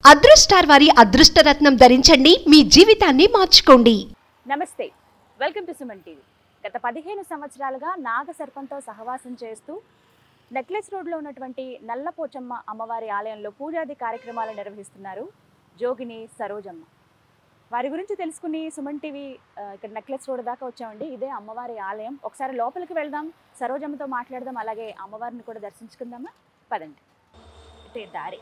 అదృష్టార్ వారి అదృష్టరత్నం ధరించండి మీ జీవితాన్ని మార్చుకోండి నమస్తే వెల్కమ్ టు సుమన్ టీవీ గత పదిహేను సంవత్సరాలుగా నాగ సర్పంతో సహవాసం చేస్తూ నెక్లెస్ రోడ్లో ఉన్నటువంటి నల్లపోచమ్మ అమ్మవారి ఆలయంలో పూజాది కార్యక్రమాలు నిర్వహిస్తున్నారు జోగిని సరోజమ్మ వారి గురించి తెలుసుకుని సుమన్ టీవీ ఆ, ఇక్కడ నెక్లెస్ రోడ్ దాకా వచ్చామండి ఇదే అమ్మవారి ఆలయం ఒకసారి లోపలికి వెళ్దాం సరోజమ్మతో మాట్లాడదాం అలాగే అమ్మవారిని కూడా దర్శించుకుందామా పదండి ఇటే దారి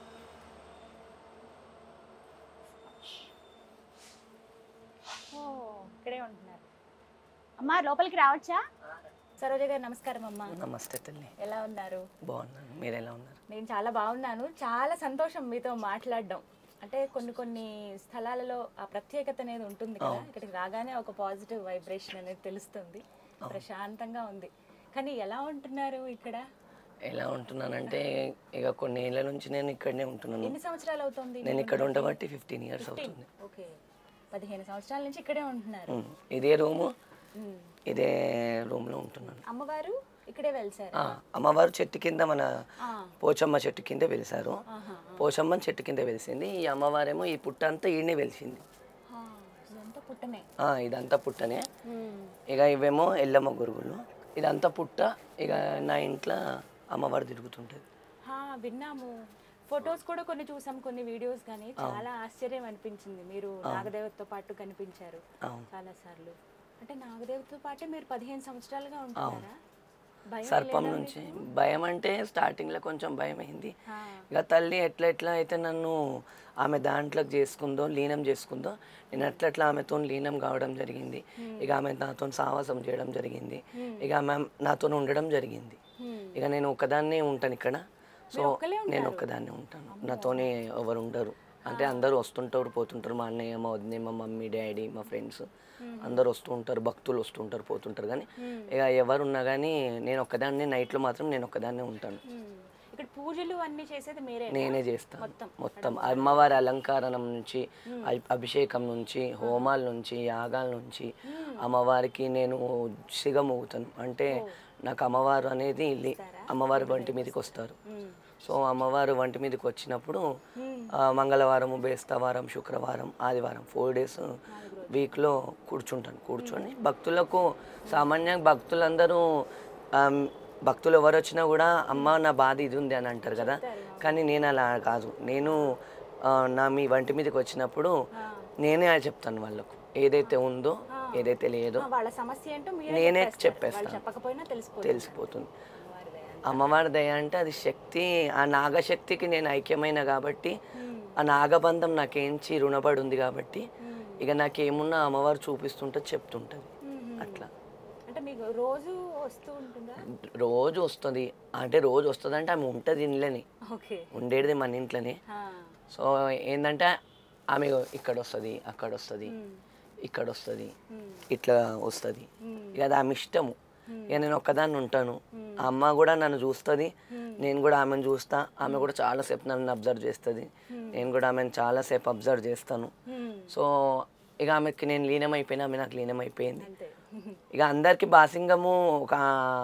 ఓ ఇక్కడే ఉంటున్నారు అమ్మా లోపలికి రావచ్చా సరోజ గారు నమస్కారం అమ్మా నమస్తే తల్లి ఎలా ఉన్నారు బాగున్నాను మీరు ఎలా ఉన్నారు నేను చాలా బాగున్నాను చాలా సంతోషం మీతో మాట్లాడడం అంటే కొన్ని కొన్ని స్థలాలలో ఆ ప్రత్యేకత అనేది ఉంటుంది కదా ఇక్కడికి రాగానే ఒక పాజిటివ్ వైబ్రేషన్ అనేది తెలుస్తుంది ప్రశాంతంగా ఉంది కానీ ఎలా ఉంటున్నారు ఇక్కడ ఎలా ఉంటున్నానంటే ఇక కొన్ని ఏళ్ళ నుంచి నేను ఇక్కడనే ఉంటున్నాను ఎన్ని సంవత్సరాలు అవుతుంది నేను ఇక్కడ ఉండబట్టి ఫిఫ్టీన్ ఇయర్స్ అవుతుంది ఓకే పదిహేను సంవత్సరాల నుంచి ఇక్కడే ఉంటున్నారు ఉమ్, ఇదే రూము ఉమ్. ఇదే రూమ్లో ఉంటున్నాను అమ్మవారు ఇక్కడే వెళ్సారు ఆ, అమ్మవారు చెట్టు కింద మన ఆ, పోచమ్మ చెట్టు కింద వెలిసారు ఆహా. పోచమ్మ చెట్టు కింద వెలిసింది ఈ అమ్మవారేమో ఈ పుట్ట అంతా ఈడనే వెలిసింది ఆ, ఇదంతా పుట్టనే ఆ, ఇదంతా పుట్టనే ఉమ్. ఇక ఇవేమో ఎల్లమ్మ గురుగులు ఇదంతా పుట్ట ఇక నా ఇంట్లో అమ్మవారు తిరుగుతుంటుంది హా, విన్నాము ఫొటోస్ కూడా కొన్ని చూసాం కొన్ని వీడియోస్ కానీ చాలా ఆశ్చర్యం అనిపించింది మీరు నాగదేవతతో పాటు కనిపించారు అవును. చాలా సార్లు అంటే నాగదేవతతో పాటే మీరు పదిహేను సంవత్సరాలుగా ఉంటున్నారా భయం సర్పం నుంచి భయం అంటే స్టార్టింగ్లో కొంచెం భయం అయింది హా, ఇక తల్లి ఎట్లా ఎట్లా అయితే నన్ను ఆమె దాంట్లోకి చేసుకుందో లీనం చేసుకుందో నేను అట్లా ఎట్లా ఆమెతో లీనం కావడం జరిగింది ఇక ఆమె నాతో సావాసం చేయడం జరిగింది ఇక ఆమె నాతో ఉండడం జరిగింది హ్మ్. ఇక నేను ఒక్కదాన్నే ఉంటాను ఇక్కడ సో ఒక్కలే నేను ఒక్కదాన్నే ఉంటాను నాతోనే ఎవరు ఉండరు అంటే అందరూ వస్తుంటారు పోతుంటారు మా అన్నయ్య మా వదిన మా మమ్మీ డాడీ మా ఫ్రెండ్స్ అందరు వస్తూ ఉంటారు భక్తులు వస్తుంటారు పోతుంటారు కానీ ఇక ఎవరు ఉన్నా కానీ నేను ఒక్కదాన్నే నైట్లో మాత్రం నేను ఒక్కదాన్నే ఉంటాను హ్మ్. ఇక్కడ పూజలు అన్ని చేసేది మీరే నేనే చేస్తాను మొత్తం అమ్మవారి అలంకరణ నుంచి అభి- అభిషేకం నుంచి హోమాల నుంచి యాగాల నుంచి అమ్మవారికి నేను సిగమవుతాను అంటే నాకు అమ్మవారు అనేది లే- అమ్మవారి వంటి మీదకి వస్తారు సో అమ్మవారు వంటి మీదకి వచ్చినప్పుడు ఆ, మంగళవారము బేస్తవారం శుక్రవారం ఆదివారం ఫోర్ డేస్ వీక్లో కూర్చుంటాను కూర్చొని భక్తులకు సామాన్యంగా భక్తులందరూ ఆమ్, భక్తులు ఎవరు వచ్చినా కూడా అమ్మ నా బాధ ఇది ఉంది అని అంటారు కదా కానీ నేను అలా కాదు నేను ఆ, నా మీ వంటి మీదకి వచ్చినప్పుడు నేనే అది చెప్తాను వాళ్ళకు ఏదైతే ఉందో ఏదైతే లేదో ఆ, వాళ్ళ సమస్య ఏంటో మీరే నేనే చెప్పేస్తారు. వాళ్ళు చెప్పేస్తాను చెప్పకపోయినా తెలిసిపోతుంది తెలిసిపోతుంది అమ్మవారి దయ. అమ్మవారి దయ అంటే అది శక్తి ఆ నాగశక్తికి నేను ఐక్యమైన కాబట్టి ఆ నాగబంధం నాకేంచి రుణపడి ఉంది కాబట్టి ఇక నాకేమున్నా అమ్మవారు చూపిస్తుంటే చెప్తుంటుంది అట్లా అంటే మీకు రోజు వస్తూ ఉంటుందా రోజు వస్తుంది అంటే రోజు వస్తుంది అంటే ఆమె ఉంటుంది ఇంట్లోనే ఓకే ఉండేది మన ఇంట్లోనే ఆ, సో ఏంటంటే ఆమె ఇక్కడ వస్తుంది అక్కడ వస్తుంది ఇక్కడ వస్తుంది ఇట్లా వస్తుంది ఇక అది ఆమె ఇష్టము ఇక నేను ఒక్కదాన్ని ఉంటాను ఆ అమ్మ కూడా నన్ను చూస్తుంది నేను కూడా ఆమెను చూస్తా ఆమె కూడా చాలాసేపు నన్ను అబ్జర్వ్ చేస్తుంది నేను కూడా ఆమెను చాలాసేపు అబ్జర్వ్ చేస్తాను హ్మ్. సో ఇక ఆమెకి నేను లీనమైపోయినా ఆమె నాకు లీనమైపోయింది అంతే ఇక అందరికి బాసింగము ఒక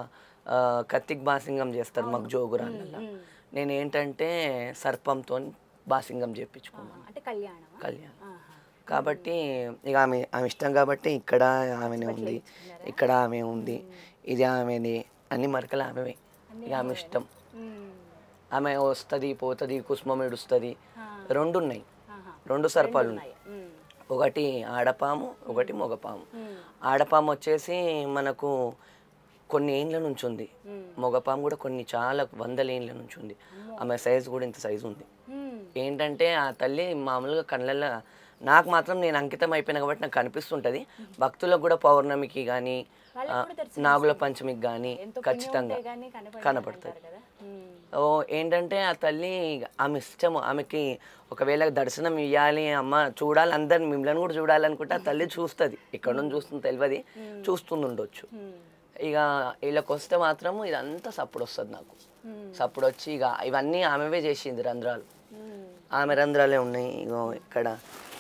ఆ, కత్తికి బాసింగం చేస్తారు మాకు జోగురాళ్ళ నేను ఏంటంటే సర్పంతో బాసింగం చేయించుకున్నాను అంటే కళ్యాణం కళ్యాణం ఆహా. కాబట్టి ఇక ఆమె ఆమె ఇష్టం కాబట్టి ఇక్కడ ఆమెనే ఉంది ఇక్కడ ఆమె ఉంది ఇది ఆమెది అన్ని మరకలు ఆమెవే ఇక ఆమె ఇష్టం హ్మ్. ఆమె వస్తుంది పోతుంది కుసుమం ఇడుస్తుంది రెండు ఉన్నాయి ఆహా. రెండు సర్పాలు ఉన్నాయి హ్మ్. ఒకటి ఆడపాము ఒకటి మగపాము ఆడపాము వచ్చేసి మనకు కొన్ని ఏండ్ల నుంచి ఉంది మగపాము కూడా కొన్ని చాలా వందల ఏండ్ల నుంచి ఉంది ఆమె సైజు కూడా ఇంత సైజు ఉంది హ్మ్. ఏంటంటే ఆ తల్లి మామూలుగా కళ్ళల్లో నాకు మాత్రం నేను అంకితం అయిపోయినా కాబట్టి నాకు కనిపిస్తుంటుంది భక్తులకు కూడా పౌర్ణమికి కానీ వాళ్ళకి కూడా దర్శనం నాగుల పంచమికి కానీ ఎంతో పుణ్యం ఖచ్చితంగా ఉంటే గానీ కనపడదు కనపడుతుంది అంటారు కదా హ్మ్. ఓ ఏంటంటే ఆ తల్లి ఆమె ఇష్టము ఆమెకి ఒకవేళ దర్శనం ఇవ్వాలి అమ్మ చూడాలి అందరిని మిమ్మల్ని కూడా చూడాలనుకుంటే ఆ తల్లి చూస్తుంది ఇక్కడ నుంచి చూస్తుంది తెలియదు చూస్తుంది ఉండొచ్చు హ్మ్. ఇక వీళ్ళకి వస్తే మాత్రం ఇదంతా సప్పుడు వస్తుంది నాకు సప్పుడు వచ్చి ఇక ఇవన్నీ ఆమెవే చేసింది రంధ్రాలు హ్మ్. ఆమె రంధ్రాలే ఉన్నాయి ఇగో ఇక్కడ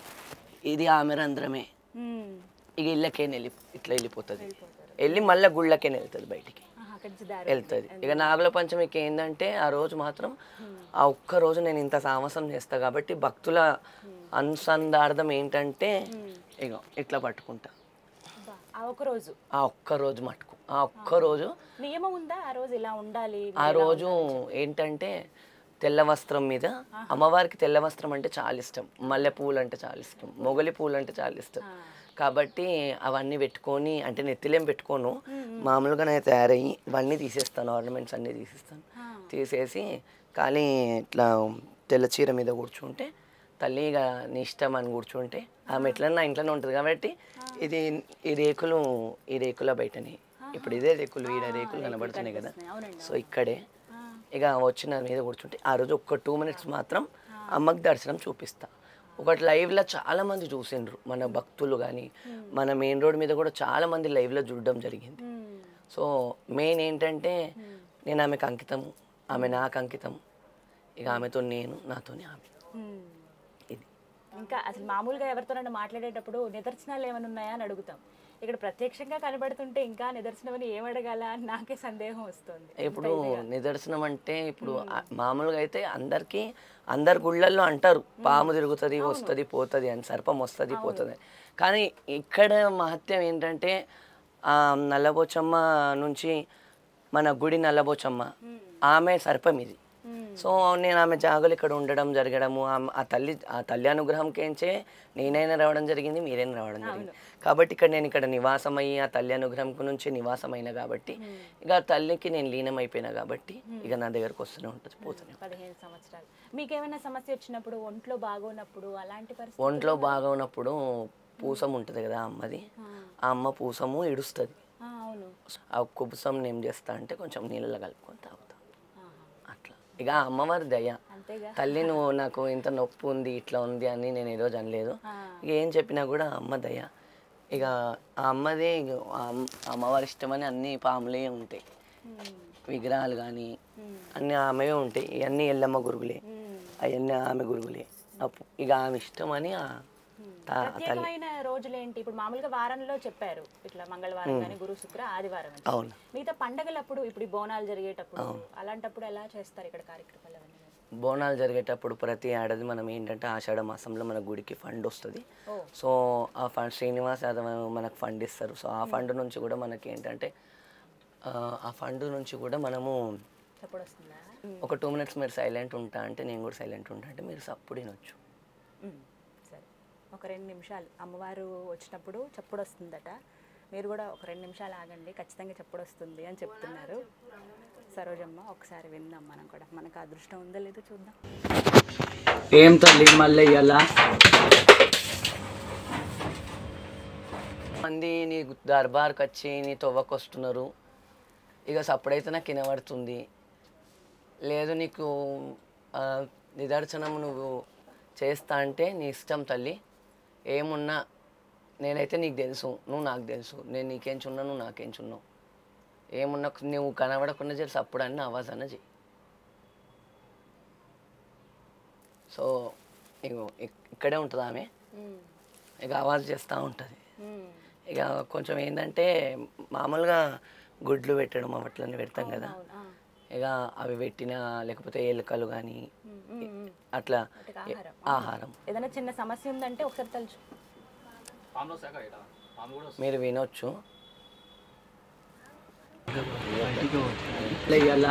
ఇది ఆమె రంధ్రమే హ్మ్. ఇక ఇళ్ళకే వెళ్ళి ఇట్లా వెళ్ళిపోతుంది వెళ్ళి మళ్ళీ గుళ్ళకే వెళ్తుంది బయటికి ఆహా, అక్కడి నుంచి దారి వెళ్తుంది ఇక నాగుల పంచమికి ఏంటంటే ఆ రోజు మాత్రం ఆ ఒక్క రోజు నేను ఇంత సాహసం చేస్తా కాబట్టి భక్తుల అనుసంధార్థం ఏంటంటే ఇక ఇట్లా పట్టుకుంటా అబ్బా, ఆ ఒక రోజు ఆ ఒక్క రోజు మట్టుకు ఆ ఒక్క రోజు నియమం ఉందా ఆ రోజు ఇలా ఉండాలి ఆ రోజు ఏంటంటే తెల్ల వస్త్రం మీద అమ్మవారికి తెల్ల వస్త్రం అంటే చాలా ఇష్టం మల్లె పువ్వులు అంటే చాలా ఇష్టం మొగలి పువ్వులు అంటే చాలా ఇష్టం కాబట్టి అవన్నీ పెట్టుకొని అంటే నెత్తిలేం పెట్టుకోను మామూలుగానే తయారయ్యి ఇవన్నీ తీసేస్తాను ఆర్నమెంట్స్ అన్నీ తీసేస్తాను తీసేసి ఖాళీ ఇట్లా తెల్ల చీర మీద కూర్చుంటే తల్లి ఇక నీ ఇష్టం అని కూర్చుంటే ఆమె ఎట్లా నా ఇంట్లోనే ఉంటుంది కాబట్టి ఇది ఈ రేకులు ఈ రేకుల బయటనే ఇప్పుడు ఇదే రేకులు ఈడ రేకులు కనబడుతున్నాయి కదా అవునండి సో ఇక్కడే ఇక వచ్చిన మీద కూర్చుంటే ఆ రోజు ఒక్క టూ మినిట్స్ మాత్రం అమ్మకి దర్శనం చూపిస్తా ఒకటి లైవ్లో చాలా మంది చూసిండ్రు మన భక్తులు కానీ మన మెయిన్ రోడ్ మీద కూడా చాలా మంది లైవ్లో చూడడం జరిగింది సో మెయిన్ ఏంటంటే నేను ఆమెకు అంకితం ఆమె నాకు అంకితం ఇక ఆమెతో నేను నాతోనే ఆమె ఉమ్. ఇది ఇంకా అసలు మామూలుగా ఎవరితోనైనా మాట్లాడేటప్పుడు నిదర్శనాలు ఏమైనా ఉన్నాయా అని అడుగుతాం ఇక్కడ ప్రత్యక్షంగా కనబడుతుంటే ఇంకా నిదర్శనం అని ఏం అడగాల అని నాకే సందేహం వస్తుంది ఇప్పుడు నిదర్శనం అంటే ఇప్పుడు ఆ- మామూలుగా అయితే అందరికీ అందరి గుళ్ళల్లో అంటారు పాము తిరుగుతుంది వస్తుంది పోతుంది అని సర్పం వస్తుంది పోతుంది అని. కానీ ఇక్కడ మహత్యం ఏంటంటే ఆ నల్లబోచమ్మ నుంచి మన గుడి నల్లబోచమ్మ ఆమె సర్పం ఇది సో నేను ఆమె జాగులు ఇక్కడ ఉండడం జరగడము ఆమె- ఆ తల్లి ఆ తల్లి అనుగ్రహంకేంచే నేనైనా రావడం జరిగింది మీరైనా రావడం జరిగింది కాబట్టి ఇక్కడ నేను ఇక్కడ నివాసమయ్యి ఆ తల్లి అనుగ్రహం నుంచి నివాసమైన కాబట్టి ఇక ఆ తల్లికి నేను లీనమైపోయినా కాబట్టి ఇక నా దగ్గరకు వస్తూనే ఉంటుంది పోతూనే ఉంటుంది. పదిహేను సంవత్సరాలు మీకేమైనా సమస్య వచ్చినప్పుడు ఒంట్లో బాగోనప్పుడు అలాంటి పరిస్థితి ఒంట్లో బాగా ఉన్నప్పుడు పూసం ఉంటుంది కదా ఆ అమ్మది ఆ అమ్మ పూసము ఇడుస్తుంది ఆ, అవును ఆ కుబుసం ఏం చేస్తా అంటే కొంచెం నీళ్ళలో కలుపుకొని తాగుతా ఆహా. అట్లా ఇక ఆ అమ్మవారి దయ అంతేగా తల్లి నువ్వు నాకు ఇంత నొప్పి ఉంది ఇట్లా ఉంది అని నేను ఈరోజు అనలేదు ఆ. ఇక ఏం చెప్పినా కూడా అమ్మ దయ ఇక ఆ అమ్మదే ఇక ఆ అమ్మ- అమ్మవారి ఇష్టమని అన్ని పాములే ఉంటాయి ఉమ్. విగ్రహాలు కానీ ఉమ్. అన్ని ఆమెవే ఉంటాయి ఇవన్నీ ఎల్లమ్మ గురుగులే ఉమ్. అవన్నీ ఆమె గురుగులే అప్పు ఇక ఆమె ఇష్టమని ఆ తా- తల్లి ప్రత్యేకమైన రోజులు ఏంటి ఇప్పుడు మామూలుగా వారంలో చెప్పారు ఇట్లా మంగళవారం కానీ గురు శుక్ర ఆదివారం అని అవును మిగతా పండగలప్పుడు ఇప్పుడు ఈ బోనాలు జరిగేటప్పుడు అలాంటప్పుడు ఎలా చేస్తారు ఇక్కడ కార్యక్రమాలు అవన్నీ బోనాలు జరిగేటప్పుడు ప్రతి ఏడాది మనం ఏంటంటే ఆషాఢ మాసంలో మన గుడికి ఫండ్ వస్తుంది ఓ. సో ఆ ఫండ్ శ్రీనివాస్ యాదవ్ మనకు ఫండ్ ఇస్తారు సో ఆ ఫండ్ నుంచి కూడా మనకి ఏంటంటే ఆ, ఆ ఫండ్ నుంచి కూడా మనము ఎప్పుడు వస్తుందా ఒక టూ మినిట్స్ మీరు సైలెంట్ ఉంటా అంటే నేను కూడా సైలెంట్ ఉంటా అంటే మీరు సప్పుడు వినొచ్చు ఉమ్. సరే ఒక రెండు నిమిషాలు అమ్మవారు వచ్చినప్పుడు చప్పుడు వస్తుందట మీరు కూడా ఒక రెండు నిమిషాలు ఆగండి ఖచ్చితంగా చప్పుడు వస్తుంది అని చెప్తున్నారు సరోజమ్మ ఒకసారి విందాం మనం కూడా మనకు అదృష్టం ఉందో లేదో చూద్దాం ఏం తల్లి మళ్ళీ ఇయ్యాలా మంది నీ దర్బార్కి వచ్చి నీ తొవ్వకు వస్తున్నారు ఇక సప్పుడైతే నాకు వినబడుతుంది లేదు నీకు ఆ, నిదర్శనం నువ్వు చేస్తా అంటే నీ ఇష్టం తల్లి ఏమున్నా నేనైతే నీకు తెలుసు నువ్వు నాకు తెలుసు నేను నీకేంచున్నా నువ్వు నాకేంచున్నావు ఏమున్నా నువ్వు కనబడకుండా చేసి సప్పుడు అన్న ఆవాజ్ అన్న చెయ్యి సో ఇగో ఇక్- ఇక్కడే ఉంటుంది ఆమె ఇక ఆవాజ్ చేస్తూ ఉంటుంది ఇక కొంచెం ఏంటంటే మామూలుగా గుడ్లు పెట్టడం అట్లనే పెడతాం కదా ఇక అవి పెట్టిన లేకపోతే ఎలుకలు కానీ అట్లా ఆహారం. ఆహారం ఏదైనా చిన్న సమస్య ఉందంటే ఒకసారి తలుచు మీరు వినొచ్చు ఇట్లా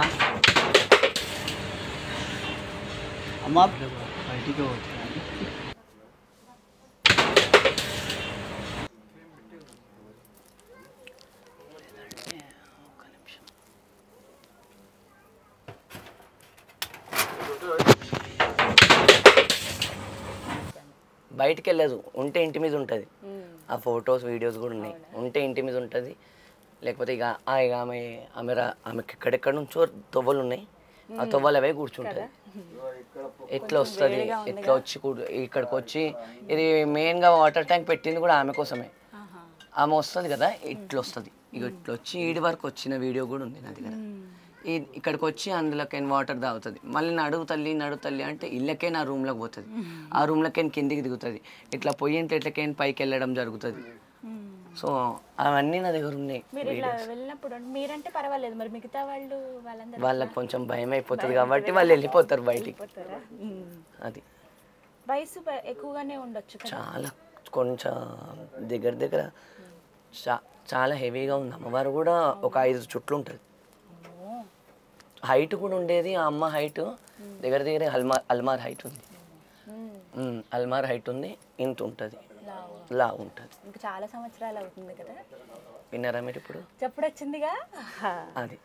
అమ్మా బయటికి పోతుంది ఒక్క నిమిషం బయటికి వెళ్ళదు ఉంటే ఇంటి మీద ఉంటుంది ఆ ఫొటోస్ వీడియోస్ కూడా ఉన్నాయి ఉంటే ఇంటి మీద ఉంటుంది లేకపోతే ఇక ఆ ఇక ఆమె ఆమె రా- ఆమెకి ఎక్కడెక్కడ నుంచో తొవ్వలు ఉన్నాయి ఆ తొవ్వలు అవే కూర్చుంటుంది ఎట్లా వస్తుంది ఎట్లా వచ్చి కూర్- ఇక్కడికి వచ్చి ఇది మెయిన్గా వాటర్ ట్యాంక్ పెట్టింది కూడా ఆమె కోసమే ఆమె వస్తుంది కదా ఇట్లా వస్తుంది ఇక ఇట్లా వచ్చి ఈడి వరకు వచ్చిన వీడియో కూడా ఉంది నా దగ్గర ఈ ఇక్కడికి వచ్చి అందులోకి వాటర్ తాగుతుంది మళ్ళీ నడువు తల్లి నడువు తల్లి అంటే ఇళ్ళకే నా రూమ్లోకి పోతుంది ఆ రూమ్లోకి కిందికి దిగుతుంది ఇట్లా పొయ్యి ఇంట్లో ఇట్లకే పైకి వెళ్ళడం జరుగుతుంది సో అవన్నీ నా దగ్గర ఉన్నాయి మీరు ఇట్లా వెళ్ళినప్పుడు మీరంటే పర్వాలేదు మరి మిగతా వాళ్ళు వాళ్ళందరూ వాళ్ళకి కొంచెం భయం అయిపోతుంది కాబట్టి వాళ్ళు వెళ్ళిపోతారు బయటికి పోతారా అది వయసు పె- ఎక్కువగానే ఉండొచ్చు కదా చాలా కొంచెం దగ్గర దగ్గర చా చాలా హెవీగా ఉంది అమ్మవారు కూడా ఒక ఐదు చుట్లు ఉంటుంది అమ్మో. హైట్ కూడా ఉండేది ఆ అమ్మ హైట్ దగ్గర దగ్గర అల్మార్ అల్మార్ హైట్ ఉంది ఉమ్. ఉమ్, అల్మార్ హైట్ ఉంది ఇంత ఉంటుంది లావు. లా ఉంటుంది ఇంకా చాలా సంవత్సరాలు అవుతుంది కదా విన్నారా మీరు ఇప్పుడు చెప్పుడు వచ్చిందిగా అది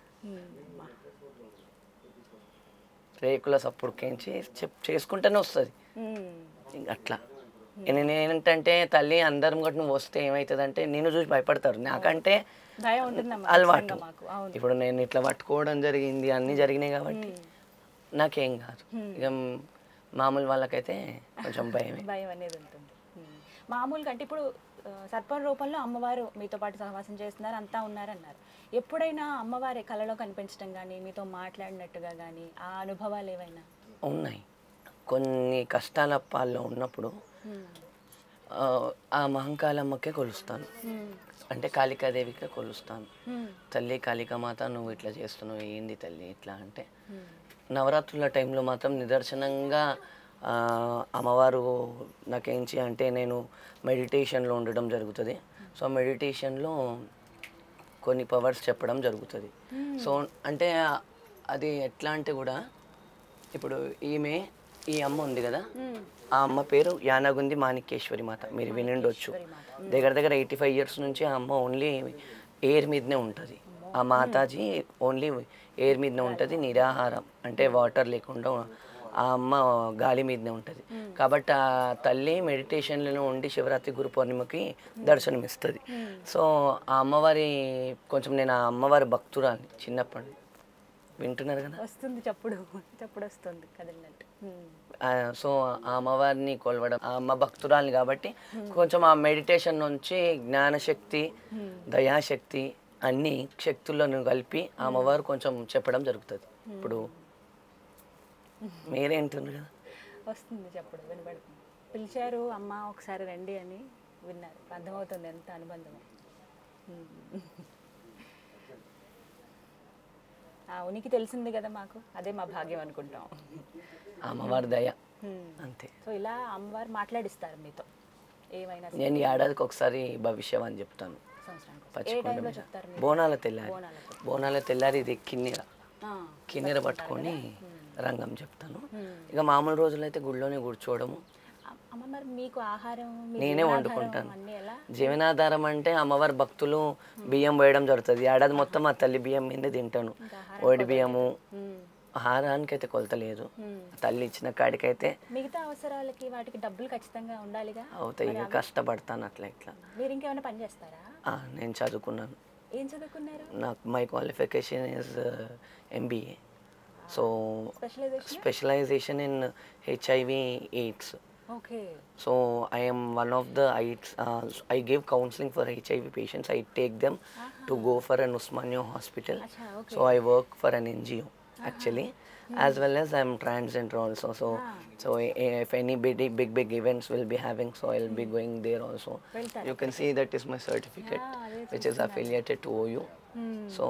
రేకుల సప్పుడుకేంచి చెప్ చేసుకుంటేనే వస్తుంది ఇంక అట్లా నేను ఏంటంటే తల్లి అందరం కూడా నువ్వు వస్తే ఏమవుతుందంటే నేను చూసి భయపడతారు నాకంటే భయం ఉంటుందమ్మా అలవాటు ఖచ్చితంగా మాకు అవును ఇప్పుడు నేను ఇట్లా పట్టుకోవడం జరిగింది అన్నీ జరిగినాయి కాబట్టి నాకేం కాదు ఇక మామూలు వాళ్ళకైతే కొంచెం భయమే భయం అనేది ఉంటుంది ఉమ్. మామూలుగా అంటే ఇప్పుడు ఆ, సర్పం రూపంలో అమ్మవారు మీతో పాటు సహవాసం చేస్తున్నారు అంతా ఉన్నారన్నారు ఎప్పుడైనా అమ్మవారి కళలో కనిపించడం కానీ మీతో మాట్లాడినట్టుగా కానీ ఆ అనుభవాలు ఏవైనా ఉన్నాయి కొన్ని కష్టాల పాల్లో ఉన్నప్పుడు ఉమ్. ఆ, ఆ మహంకాళమ్మకే కొలుస్తాను ఉమ్. అంటే కాళికాదేవికే కొలుస్తాను ఉమ్. తల్లి కాళికామాత నువ్వు ఇట్లా చేస్తున్నావు ఏంది తల్లి ఇట్లా అంటే ఉమ్. నవరాత్రుల టైంలో మాత్రం నిదర్శనంగా ఆ, అమ్మవారు నాకేంచి అంటే నేను మెడిటేషన్లో ఉండడం జరుగుతుంది సో మెడిటేషన్లో కొన్ని పవర్స్ చెప్పడం జరుగుతుంది సో అంటే అది ఎట్లా అంటే కూడా ఇప్పుడు ఈమె ఈ అమ్మ ఉంది కదా ఆ అమ్మ పేరు యానగుంది మాణిక్యేశ్వరి మాత మీరు వినిండొచ్చు దగ్గర దగ్గర ఎయిటీ ఫైవ్ ఇయర్స్ నుంచి ఆ అమ్మ ఓన్లీ ఎయిర్ మీదనే ఉంటుంది ఆ మాతాజీ ఓన్లీ ఎయిర్ మీదనే ఉంటుంది నిరాహారం అంటే వాటర్ లేకుండా ఆ అమ్మ గాలి మీదనే ఉంటుంది కాబట్టి ఆ తల్లి మెడిటేషన్లో ఉండి శివరాత్రి గురు పౌర్ణిమకి దర్శనమిస్తుంది సో ఆ అమ్మవారి కొంచెం నేను ఆ అమ్మవారి భక్తురాలి చిన్నప్పటి వింటున్నారు కదా వస్తుంది చప్పుడు చప్పుడు వస్తుంది కదిలినట్టు ఉమ్. ఆ, సో ఆ అమ్మవారిని కొలవడం ఆ అమ్మ భక్తురాలు కాబట్టి కొంచెం ఆ మెడిటేషన్ నుంచి జ్ఞానశక్తి దయాశక్తి అన్ని శక్తులను కలిపి ఆ అమ్మవారు కొంచెం చెప్పడం జరుగుతుంది ఇప్పుడు మీరేంటున్నారు కదా వస్తుంది చప్పుడు వినబడుతుంది పిలిచారు అమ్మ ఒకసారి రండి అని విన్నారు అర్థమవుతుంది ఎంత అనుబంధమో ఉమ్. ఆ ఉనికి తెలిసింది కదా మాకు అదే మా భాగ్యం అనుకుంటాం ఆ అమ్మవారి దయ ఉమ్. అంతే సో ఇలా అమ్మవారు మాట్లాడిస్తారు మీతో ఏమైనా సరే నేను ఈ ఏడాదికి ఒకసారి భవిష్యం అని చెప్తాను సంవత్సరానికి ఏ పచ్చికొండ టైంలో మీద చెప్తారు మీరు బోనాల తెల్లారి బోనాలకు. బోనాల తెల్లారి ఇది కిన్నెర ఆ, కిన్నెర పట్టుకొని రంగం చెప్తాను ఇక మామూలు రోజులైతే గుళ్ళోనే కూర్చోవడము అమ్మ మరి మీకు ఆహారం మీ నేనే జీవనాధారం వండుకుంటాను అన్నీ ఎలా జీవనాధారం అంటే అమ్మవారి భక్తులు బియ్యం వేయడం జరుగుతుంది ఏడాది మొత్తం ఆ తల్లి బియ్యం మీదే తింటాను ఓడి బియ్యము ఉమ్. ఆహారానికి అయితే కొలత లేదు ఉమ్. తల్లి ఇచ్చిన కాడికైతే మిగతా అవసరాలకి వాటికి డబ్బులు ఖచ్చితంగా ఉండాలిగా అవుతాయి ఇక కష్టపడతాను అట్లా ఇట్లా మీరు ఇంకేమైనా పని చేస్తారా ఆ, నేను చదువుకున్నాను ఏం చదువుకున్నారు నాకు my qualification is MBA so specialization specialization in HIV AIDS okay So I am one of the I uh, I give counseling for HIV patients. I take them to go for an Usmania hospital. Acha, okay. So I work for an NGO actually, as well as I'm transgender also. So so i- if any big big big events will be having, so I'll be going there also. వెళ్తారు. You can see that is my certificate, Yeah, అదే which is affiliated to OU. So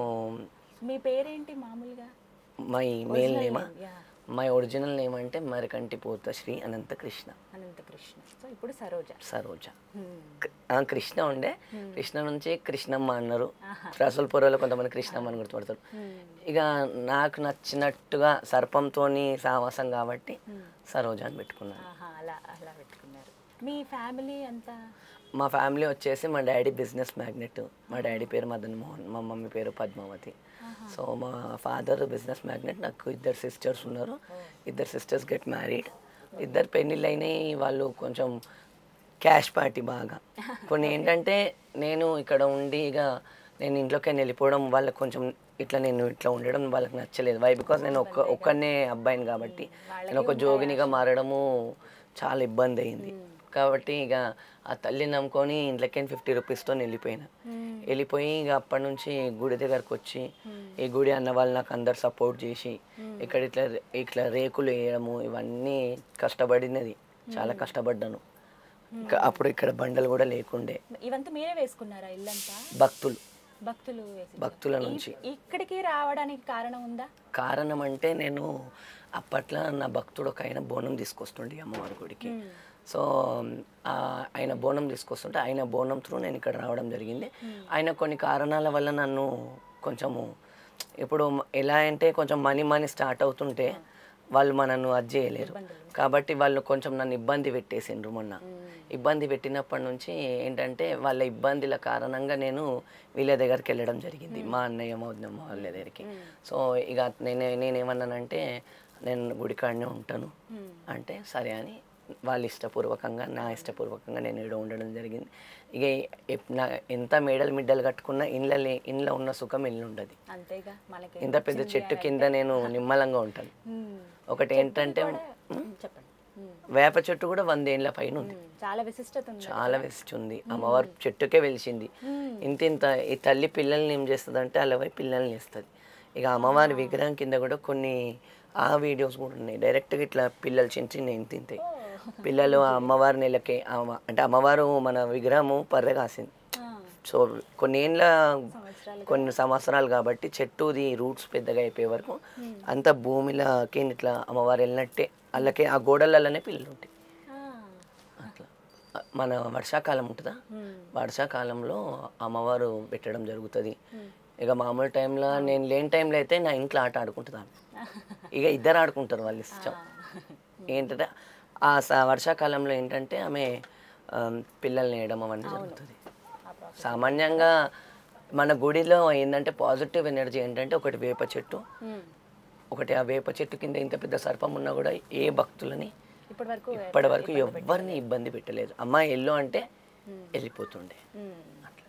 మీ పేరేంటి మామూలుగా my male name, ah, yeah my original name అంటే Marikanti Pota Sri Ananta Krishna Anantakrishna so ఇప్పుడు Saroja Saroja Hmm. క- ఆ, కృష్ణ ఉండే కృష్ణ నుంచి కృష్ణమ్మ అన్నారు రసల్పురలో కొంతమంది కృష్ణమ్మ అని గుర్తుపడతారు ఇక నాకు నచ్చినట్టుగా సర్పంతోని సావాసం కాబట్టి సరోజ అని పెట్టుకున్నాను ఆహా అలా అలా పెట్టుకున్నారు మీ ఫ్యామిలీ అంతా మా ఫ్యామిలీ వచ్చేసి మా డాడీ బిజినెస్ మ్యాగ్నెట్ మా డాడీ పేరు మదన్ మోహన్ మా మమ్మీ పేరు పద్మావతి సో మా ఫాదర్ బిజినెస్ మ్యాగ్నెట్ నాకు ఇద్దరు సిస్టర్స్ ఉన్నారు ఇద్దరు సిస్టర్స్ గెట్ మ్యారీడ్ ఇద్దరు పెళ్ళిళ్ళు అయినాయి వాళ్ళు కొంచెం క్యాష్ పార్టీ బాగా కొన్ని ఏంటంటే నేను ఇక్కడ ఉండి ఇక నేను ఇంట్లోకి వెళ్ళిపోవడం వాళ్ళకి కొంచెం ఇట్లా నేను ఇట్లా ఉండడం వాళ్ళకి నచ్చలేదు వై బికాస్ నేను ఒక్క ఒక్కనే అబ్బాయిని కాబట్టి నేను ఒక జోగినిగా మారడము చాలా ఇబ్బంది అయింది కాబట్టి ఇక ఆ తల్లి నమ్ముకొని ఇంట్లోకి ఫిఫ్టీ రూపీస్తో వెళ్ళిపోయినా వెళ్ళిపోయి ఇక అప్పటి నుంచి గుడి దగ్గరకు వచ్చి ఈ గుడి అన్న వాళ్ళు నాకు అందరు సపోర్ట్ చేసి ఇక్కడ ఇట్లా ఇట్లా రేకులు వేయడము ఇవన్నీ కష్టపడినది చాలా కష్టపడ్డాను ఇక అప్పుడు ఇక్కడ బండలు కూడా లేకుండే ఇవంతా మీరే వేసుకున్నారా ఇల్లంతా భక్తులు భక్తులు వేసి భక్తుల నుంచి ఇక్కడికి రావడానికి కారణం ఉందా కారణం అంటే నేను అప్పట్లో నా భక్తుడు ఒక ఆయన బోనం తీసుకొస్తుండే అమ్మవారి గుడికి సో ఆ, ఆయన బోనం తీసుకొస్తుంటే ఆయన బోనం త్రూ నేను ఇక్కడ రావడం జరిగింది ఆయన కొన్ని కారణాల వల్ల నన్ను కొంచెము ఇప్పుడు ఎలా అంటే కొంచెం మనీ మనీ స్టార్ట్ అవుతుంటే వాళ్ళు మనను అది చేయలేరు కాబట్టి వాళ్ళు కొంచెం నన్ను ఇబ్బంది పెట్టేసిండ్రు మొన్న ఇబ్బంది పెట్టినప్పటి నుంచి ఏంటంటే వాళ్ళ ఇబ్బందుల కారణంగా నేను వీళ్ళ దగ్గరికి వెళ్ళడం జరిగింది మా అన్నయ్య మా వదినమ్మ వాళ్ళ దగ్గరికి సో ఇక నేను నేనేమన్నానంటే నేను గుడికాడనే ఉంటాను అంటే సరే అని వాళ్ళ ఇష్టపూర్వకంగా నా ఇష్టపూర్వకంగా నేను ఇక్కడ ఉండడం జరిగింది ఇక ఎప్- నా ఎంత మేడలు మిడ్డలు కట్టుకున్నా ఇండ్ల ఇంట్లో ఉన్న సుఖం ఇల్లు ఉండదు అంతేగా మనకి ఇంత పెద్ద చెట్టు కింద నేను నిమ్మలంగా ఉంటాను మ్మ్. ఒకటి ఏంటంటే చెప్పండి మ్మ్. వేప చెట్టు కూడా వందేళ్ల పైన ఉంది మ్మ్. చాలా విశిష్టత ఉంది చాలా వెస్ట్ ఉంది అమ్మవారు చెట్టుకే వెలిసింది ఇంత ఇంత ఈ తల్లి పిల్లల్ని ఏం చేస్తుంది అంటే అలా పోయి పిల్లల్ని ఇస్తుంది ఇక అమ్మవారి విగ్రహం కింద కూడా కొన్ని ఆ వీడియోస్ కూడా ఉన్నాయి డైరెక్ట్గా ఇట్లా పిల్లలు చిన్న చిన్న ఇంత ఇంతాయి పిల్లలు ఆ అమ్మవారి నెలకి అమ్మ- అంటే అమ్మవారు మన విగ్రహము పర్రె కాసింది ఆ, సో కొన్ని ఏండ్ల కొన్ని సంవత్సరాలు కాబట్టి చెట్టుది రూట్స్ పెద్దగా అయిపోయే వరకు అంత భూమిలోకి ఇట్లా అమ్మవారు వెళ్ళినట్టే వాళ్ళకి ఆ గోడలలోనే పిల్లలు ఉంటాయి ఆ. అట్లా మన వర్షాకాలం ఉంటుందా వర్షాకాలంలో అమ్మవారు పెట్టడం జరుగుతుంది ఇక మామూలు టైంలో నేను లేని టైంలో అయితే నా ఇంట్లో ఆట ఆడుకుంటున్నాను ఇక ఇద్దరు ఆడుకుంటారు వాళ్ళ ఇష్టం ఏంటంటే ఆ స- వర్షాకాలంలో ఏంటంటే ఆమె ఆ, పిల్లల్ని వేయడం అవన్నీ జరుగుతుంది సామాన్యంగా మన గుడిలో ఏంటంటే పాజిటివ్ ఎనర్జీ ఏంటంటే ఒకటి వేప చెట్టు మ్మ్. ఒకటి ఆ వేప చెట్టు కింద ఇంత పెద్ద సర్పం ఉన్నా కూడా ఏ భక్తులని ఇప్పటి వరకు ఇప్పటి వరకు ఎవరిని ఇబ్బంది పెట్టలేదు అమ్మాయి ఎల్లు అంటే వెళ్ళిపోతుండే మ్మ్.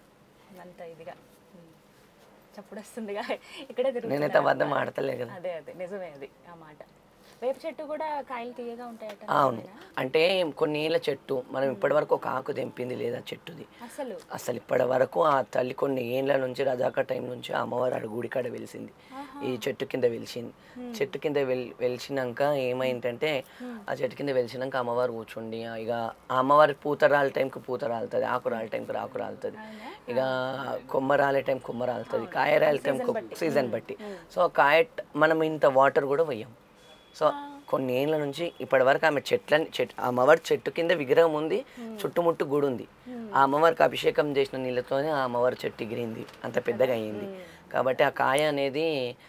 అంత ఇదిగా మ్మ్. చప్పుడు వస్తుందిగా ఇక్కడే నేనైతే తిరుగుతున్నారు అబద్ధం ఆడతలే కదా అదే అదే నిజమే అది ఆ మాట వేప చెట్టు కూడా కాయలు తీయగా ఉంటాయట అవును అంటే కొన్ని ఏళ్ళ చెట్టు మనం ఇప్పటి వరకు ఒక ఆకు తెంపింది లేదా చెట్టుది అసలు అసలు ఇప్పటి వరకు ఆ తల్లి కొన్ని ఏండ్ల నుంచి రజాక టైం నుంచి ఆ అమ్మవారు ఆడ గుడికాడ వెలిసింది ఈ చెట్టు కింద వెలిసింది చెట్టు కింద వెల్ వెలిసినాక ఏమైందంటే ఆ చెట్టు కింద వెలిసినాక అమ్మవారు కూర్చుండి ఆ ఇక ఆ అమ్మవారికి పూత రాలే టైంకి పూత రాలుతుంది ఆకు రాలే టైంకి ఆకు రాలుతుంది ఇక కొమ్మ రాలే టైం కొమ్మ రాలుతుంది కాయ రాలే టైం సీజన్ బట్టి సో కాయ ట- మనం ఇంత వాటర్ కూడా వేయం సో కొన్ని ఏళ్ళ నుంచి ఇప్పటి వరకు ఆమె చెట్లని చెట్టు ఆ అమ్మవారి చెట్టు కింద విగ్రహం ఉంది చుట్టుముట్టు గుడి ఉంది ఆ అమ్మవారికి అభిషేకం చేసిన నీళ్ళతోనే ఆ అమ్మవారి చెట్టు ఎగిరింది అంత పెద్దగా అయ్యింది కాబట్టి ఆ కాయ అనేది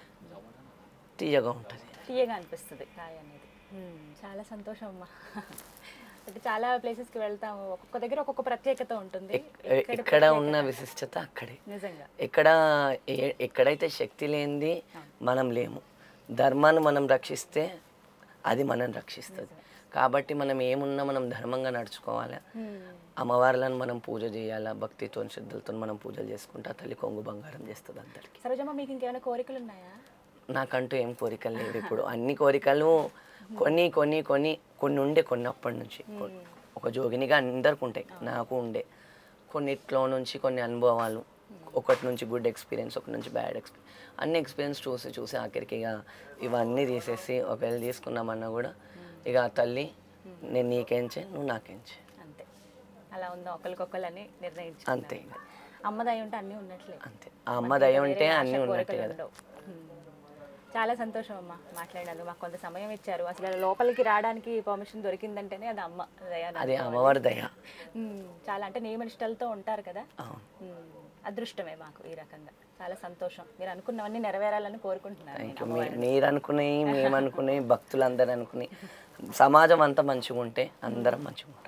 తీయగా ఉంటుంది తీయగా అనిపిస్తుంది కాయ అనేది మ్మ్. చాలా సంతోషం అమ్మా అంటే చాలా ప్లేసెస్కి వెళ్తాము ఒక్కొక్క దగ్గర ఒక్కొక్క ప్రత్యేకత ఉంటుంది ఇక్కడ ఇక్కడ ఉన్న విశిష్టత అక్కడే నిజంగా ఎక్కడ ఏ- ఎక్కడైతే శక్తి లేనిది మనం లేము ధర్మాన్ని మనం రక్షిస్తే అది మనం రక్షిస్తుంది కాబట్టి మనం ఏమున్నా మనం ధర్మంగా నడుచుకోవాలి అమ్మవార్లను మనం పూజ చేయాలా భక్తితో శ్రద్ధలతో మనం పూజలు చేసుకుంటే ఆ తల్లి కొంగు బంగారం చేస్తుంది అందరికి సరోజమ్మ మీకు ఇంకేమైనా కోరికలు ఉన్నాయా నాకంటూ ఏం కోరికలు లేవు ఇప్పుడు అన్ని కోరికలు కొన్ని కొన్ని కొన్ని కొన్ని ఉండే కొన్ని అప్పటి నుంచి కొ- ఒక జోగినిగా అందరికి ఉంటాయి నాకు ఉండే కొన్నిట్లో నుంచి కొన్ని అనుభవాలు ఒకటి నుంచి గుడ్ ఎక్స్పీరియన్స్ ఒకటి నుంచి బ్యాడ్ ఎక్స్పీరియన్స్ అన్ని ఎక్స్పీరియన్స్ చూసి చూసి ఆఖరికి ఇక ఇవన్నీ తీసేసి ఒకవేళ తీసుకున్నామన్నా కూడా ఇక ఆ తల్లి నేను నీకేంచే నువ్వు నాకేంచే అంతే అలా ఉందా ఒకరికొకళ్ళని నిర్ణయించు అంతే అమ్మ దయ ఉంటే అన్నీ ఉన్నట్లే అంతే ఆ అమ్మ దయ వేరే ఉంటే ఆశ అన్నీ ఉన్నట్టే కోరికలు కదా ఉండవు. మ్మ్. చాలా సంతోషం అమ్మ మాట్లాడినందుకు మాకు కొంత సమయం ఇచ్చారు అసలు అలా లోపలికి రావడానికి పర్మిషన్ దొరికిందంటేనే అది అమ్మ దయ అని అది అమ్మవారి దయ మ్మ్. చాలా అంటే నియమనిష్టలతో ఉంటారు కదా అవును మ్మ్. అదృష్టమే మాకు ఈ రకంగా చాలా సంతోషం మీరు అనుకున్నవన్నీ నెరవేరాలని కోరుకుంటున్నాను నేను. థ్యాంక్ యూ మీరు అనుకునేవి మేము అనుకునేవి భక్తులందరూ అనుకుని సమాజం అంతా మంచిగా ఉంటే అందరం మంచిగా ఉంటాం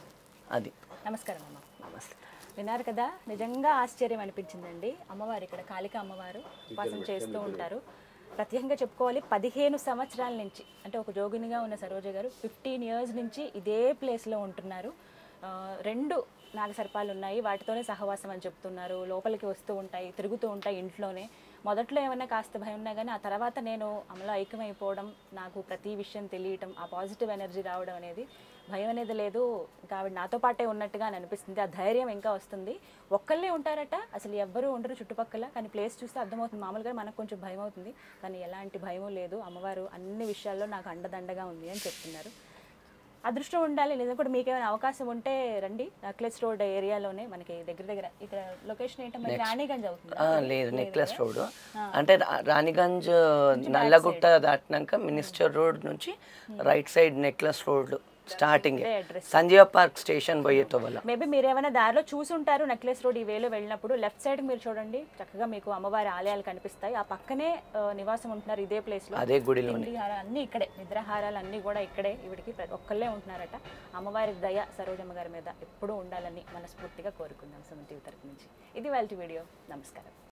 అది నమస్కారం అమ్మ నమస్తే విన్నారు కదా నిజంగా ఆశ్చర్యం అనిపించిందండి అమ్మవారు ఇక్కడ కాళిక అమ్మవారు ఉపాసన చేస్తూ ఉంటారు ప్రత్యేకంగా చెప్పుకోవాలి పదిహేను సంవత్సరాల నుంచి అంటే ఒక జోగినిగా ఉన్న సరోజ గారు ఫిఫ్టీన్ ఇయర్స్ నుంచి ఇదే ప్లేస్లో ఉంటున్నారు ఆ, రెండు నాగసర్పాలు ఉన్నాయి వాటితోనే సహవాసం అని చెప్తున్నారు లోపలికి వస్తూ ఉంటాయి తిరుగుతూ ఉంటాయి ఇంట్లోనే మొదట్లో ఏమైనా కాస్త భయం ఉన్నా కానీ ఆ తర్వాత నేను అమలో ఐక్యమైపోవడం నాకు ప్రతి విషయం తెలియటం ఆ పాజిటివ్ ఎనర్జీ రావడం అనేది భయం అనేది లేదు ఇంకా ఆవిడ నాతో పాటే ఉన్నట్టుగా అని అనిపిస్తుంది ఆ ధైర్యం ఇంకా వస్తుంది ఒక్కళ్ళే ఉంటారట అసలు ఎవ్వరూ ఉండరు చుట్టుపక్కల కానీ ప్లేస్ చూస్తే అర్థమవుతుంది మామూలుగా మనకు కొంచెం భయం అవుతుంది కానీ ఎలాంటి భయమూ లేదు అమ్మవారు అన్ని విషయాల్లో నాకు అండదండగా ఉంది అని చెప్తున్నారు అదృష్టం ఉండాలి లేదా కూడా మీకు ఏమైనా అవకాశం ఉంటే రండి నక్లెస్ రోడ్ ఏరియాలోనే మనకి దగ్గర దగ్గర ఇక్కడ లొకేషన్ ఏంటంటే Next. రాణిగంజ్ అవుతుంది ఆ, లేదు నెక్లెస్ రోడ్ అంటే రా- రాణిగంజ్ నల్లగుట్ట దాటినాక మినిస్టర్ రోడ్ నుంచి right side necklace road starting ఇదే address. సంజీవ పార్క్ స్టేషన్ పోయేతో వల్ల మేబీ మీరు ఏమైనా దారిలో చూసుంటారు నెక్లెస్ రోడ్ ఈ వేలో వెళ్ళినప్పుడు లెఫ్ట్ సైడ్ మీరు చూడండి చక్కగా మీకు అమ్మవారి ఆలయాలు కనిపిస్తాయి ఆ పక్కనే ఆ, నివాసం ఉంటున్నారు ఇదే ప్లేస్ లో అదే గుడిలోనే తిండి హారాలు అన్నీ ఇక్కడే నిద్రాహారాలు అన్నీ కూడా ఇక్కడే ఇవిడికి ప్రతి ఒక్కళ్ళే ఉంటున్నారట అమ్మవారి దయ సరోజమ్మ గారి మీద ఎప్పుడూ ఉండాలని మనస్ఫూర్తిగా కోరుకుందాం సుమన్ టీవీ తరపు నుంచి ఇది వాళ్ళ వీడియో నమస్కారం